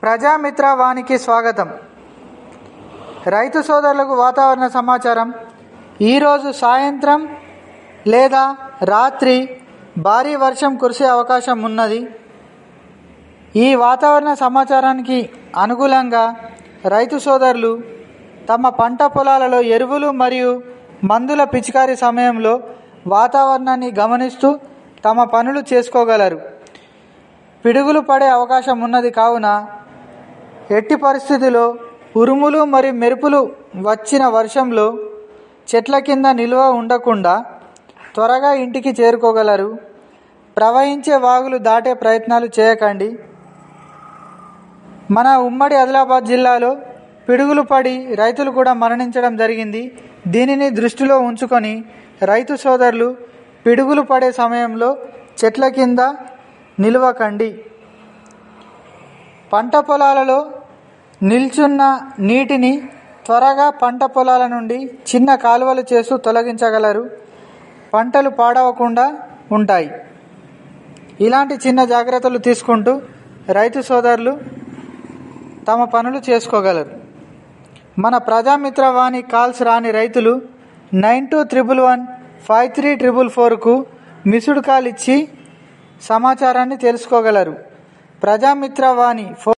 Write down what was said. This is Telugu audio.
ప్రజామిత్ర వానికి స్వాగతం రైతు సోదరులకు వాతావరణ సమాచారం ఈరోజు సాయంత్రం లేదా రాత్రి భారీ వర్షం కురిసే అవకాశం ఉన్నది ఈ వాతావరణ సమాచారానికి అనుకూలంగా రైతు సోదరులు తమ పంట పొలాలలో ఎరువులు మరియు మందుల పిచికారీ సమయంలో వాతావరణాన్ని గమనిస్తూ తమ పనులు చేసుకోగలరు పిడుగులు పడే అవకాశం ఉన్నది కావున ఎట్టి పరిస్థితిలో ఉరుములు మరియు మెరుపులు వచ్చిన వర్షంలో చెట్ల కింద నిల్వ ఉండకుండా త్వరగా ఇంటికి చేరుకోగలరు ప్రవహించే వాగులు దాటే ప్రయత్నాలు చేయకండి మన ఉమ్మడి ఆదిలాబాద్ జిల్లాలో పిడుగులు పడి రైతులు కూడా మరణించడం జరిగింది దీనిని దృష్టిలో ఉంచుకొని రైతు సోదరులు పిడుగులు పడే సమయంలో చెట్ల కింద నిలవకండి పంట పొలాలలో నిల్చున్న నీటిని త్వరగా పంట పొలాల నుండి చిన్న కాలువలు చేస్తూ తొలగించగలరు పంటలు పాడవకుండా ఉంటాయి ఇలాంటి చిన్న జాగ్రత్తలు తీసుకుంటూ రైతు సోదరులు తమ పనులు చేసుకోగలరు మన ప్రజామిత్ర వాణి కాల్స్ రాని రైతులు nine two triple one five three triple ఫోర్కు మిస్డ్ కాల్ ఇచ్చి సమాచారాన్ని తెలుసుకోగలరు ప్రజామిత్ర వాణి ఫోన్